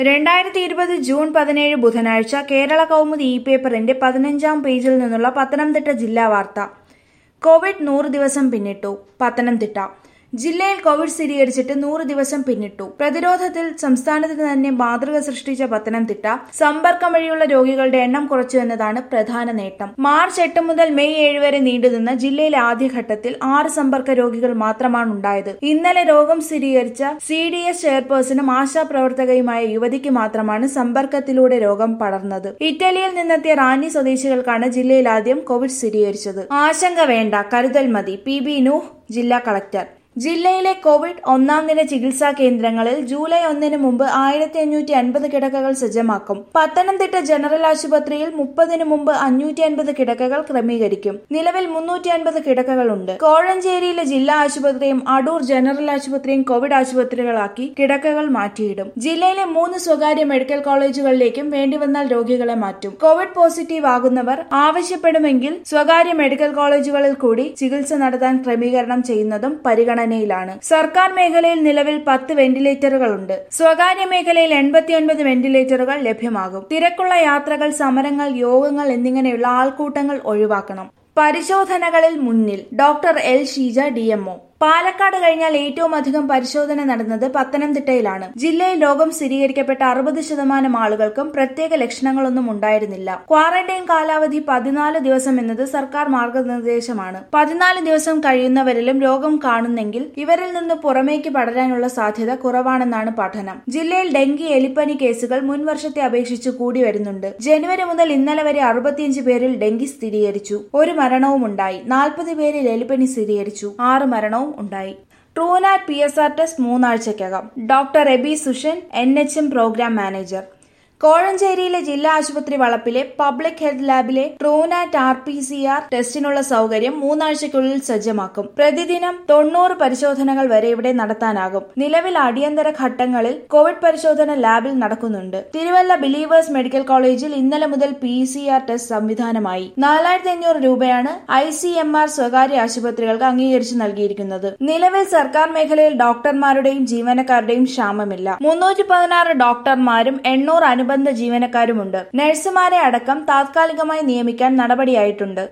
രണ്ടായിരത്തി ഇരുപത് ജൂൺ പതിനേഴ് ബുധനാഴ്ച കേരള കൗമുദി ഇ പേപ്പറിന്റെ പതിനഞ്ചാം പേജിൽ നിന്നുള്ള പത്തനംതിട്ട ജില്ലാ വാർത്ത കോവിഡ് നൂറ് ദിവസം പിന്നിട്ടു പത്തനംതിട്ട ജില്ലയിൽ കോവിഡ് സ്ഥിരീകരിച്ചിട്ട് നൂറ് ദിവസം പിന്നിട്ടു പ്രതിരോധത്തിൽ സംസ്ഥാനത്തിന് തന്നെ മാതൃക സൃഷ്ടിച്ച പത്തനംതിട്ട സമ്പർക്കം വഴിയുള്ള രോഗികളുടെ എണ്ണം കുറച്ചു എന്നതാണ് പ്രധാന നേട്ടം മാർച്ച് എട്ട് മുതൽ മെയ് ഏഴ് വരെ നീണ്ടുനിന്ന ജില്ലയിലെ ആദ്യഘട്ടത്തിൽ ആറ് സമ്പർക്ക രോഗികൾ മാത്രമാണ് ഉണ്ടായത് ഇന്നലെ രോഗം സ്ഥിരീകരിച്ച സി ഡി എസ് ചെയർപേഴ്സണും ആശാപ്രവർത്തകയുമായ യുവതിക്ക് മാത്രമാണ് സമ്പർക്കത്തിലൂടെ രോഗം പടർന്നത് ഇറ്റലിയിൽ നിന്നെത്തിയ റാന്നി സ്വദേശികൾക്കാണ് ജില്ലയിൽ ആദ്യം കോവിഡ് സ്ഥിരീകരിച്ചത് ആശങ്ക വേണ്ട കരുതൽ മതി പി ബി നൂഹ് ജില്ലാ കളക്ടർ ജില്ലയിലെ കോവിഡ് ഒന്നാം നില ചികിത്സാ കേന്ദ്രങ്ങളിൽ ജൂലൈ ഒന്നിന് മുമ്പ് ആയിരത്തി അഞ്ഞൂറ്റി അൻപത് കിടക്കകൾ സജ്ജമാക്കും പത്തനംതിട്ട ജനറൽ ആശുപത്രിയിൽ മുപ്പതിനു മുമ്പ് അഞ്ഞൂറ്റി അൻപത് കിടക്കകൾ ക്രമീകരിക്കും നിലവിൽ മുന്നൂറ്റി അൻപത് കിടക്കകളുണ്ട് കോഴഞ്ചേരിയിലെ ജില്ലാ ആശുപത്രിയും അടൂർ ജനറൽ ആശുപത്രിയും കോവിഡ് ആശുപത്രികളാക്കി കിടക്കകൾ മാറ്റിയിടും ജില്ലയിലെ മൂന്ന് സ്വകാര്യ മെഡിക്കൽ കോളേജുകളിലേക്കും വേണ്ടിവന്നാൽ രോഗികളെ മാറ്റും കോവിഡ് പോസിറ്റീവ് ആകുന്നവർ ആവശ്യപ്പെടുമെങ്കിൽ സ്വകാര്യ മെഡിക്കൽ കോളേജുകളിൽ കൂടി ചികിത്സ നടത്താൻ ക്രമീകരണം ചെയ്യുന്നതും പരിഗണന പരിഗണനയിലാണ് സർക്കാർ മേഖലയിൽ നിലവിൽ പത്ത് വെന്റിലേറ്ററുകളുണ്ട് സ്വകാര്യ മേഖലയിൽ എൺപത്തിയൊൻപത് വെന്റിലേറ്ററുകൾ ലഭ്യമാകും തിരക്കുള്ള യാത്രകൾ സമരങ്ങൾ യോഗങ്ങൾ എന്നിങ്ങനെയുള്ള ആൾക്കൂട്ടങ്ങൾ ഒഴിവാക്കണം പരിശോധനകളിൽ മുന്നിൽ doctor L Sheeja DMO Palakkad കഴിഞ്ഞാൽ ഏറ്റവും അധികം പരിശോധന നടന്നത് പത്തനംതിട്ടയിലാണ് ജില്ലയിൽ രോഗം സ്ഥിരീകരിക്കപ്പെട്ട അറുപത് ശതമാനം ആളുകൾക്കും പ്രത്യേക ലക്ഷണങ്ങളൊന്നും ഉണ്ടായിരുന്നില്ല ക്വാറന്റൈൻ കാലാവധി പതിനാല് ദിവസം എന്നത് സർക്കാർ മാർഗനിർദ്ദേശമാണ് പതിനാല് ദിവസം കഴിയുന്നവരിലും രോഗം കാണുന്നെങ്കിൽ ഇവരിൽ നിന്ന് പുറമേക്ക് പടരാനുള്ള സാധ്യത കുറവാണെന്നാണ് പഠനം ജില്ലയിൽ ഡെങ്കി എലിപ്പനി കേസുകൾ മുൻ വർഷത്തെ അപേക്ഷിച്ച് കൂടി വരുന്നുണ്ട് ജനുവരി മുതൽ ഇന്നലെ വരെ അറുപത്തിയഞ്ച് പേരിൽ ഡെങ്കി സ്ഥിരീകരിച്ചു ഒരു മരണവും ഉണ്ടായി നാൽപ്പത് പേരിൽ എലിപ്പനി സ്ഥിരീകരിച്ചു ആറ് മരണവും ഉണ്ടായി Truenat P S R test മൂന്നാഴ്ചയ്ക്കകം doctor Abi Sushan N H M programme manager കോഴഞ്ചേരിയിലെ ജില്ലാ ആശുപത്രി വളപ്പിലെ പബ്ലിക് ഹെൽത്ത് ലാബിലെ Truenat R P C R ടെസ്റ്റിനുള്ള സൗകര്യം മൂന്നാഴ്ചയ്ക്കുള്ളിൽ സജ്ജമാക്കും പ്രതിദിനം തൊണ്ണൂറ് പരിശോധനകൾ വരെ ഇവിടെ നടത്താനാകും നിലവിൽ അടിയന്തര ഘട്ടങ്ങളിൽ കോവിഡ് പരിശോധന ലാബിൽ നടക്കുന്നുണ്ട് തിരുവല്ല ബിലീവേഴ്സ് മെഡിക്കൽ കോളേജിൽ ഇന്നലെ മുതൽ പി സി ആർ ടെസ്റ്റ് സംവിധാനമായി നാലായിരത്തി അഞ്ഞൂറ് രൂപയാണ് ഐ സി എം ആർ സ്വകാര്യ ആശുപത്രികൾക്ക് അംഗീകരിച്ചു നൽകിയിരിക്കുന്നത് നിലവിൽ സർക്കാർ മേഖലയിൽ ഡോക്ടർമാരുടെയും ജീവനക്കാരുടെയും ക്ഷാമമില്ല മുന്നൂറ്റി പതിനാറ് ഡോക്ടർമാരും എണ്ണൂറ് അനുബന്ധ ജീവനക്കാരുമുണ്ട് നഴ്സുമാരെ അടക്കം താത്കാലികമായി നിയമിക്കാൻ നടപടിയായിട്ടുണ്ട്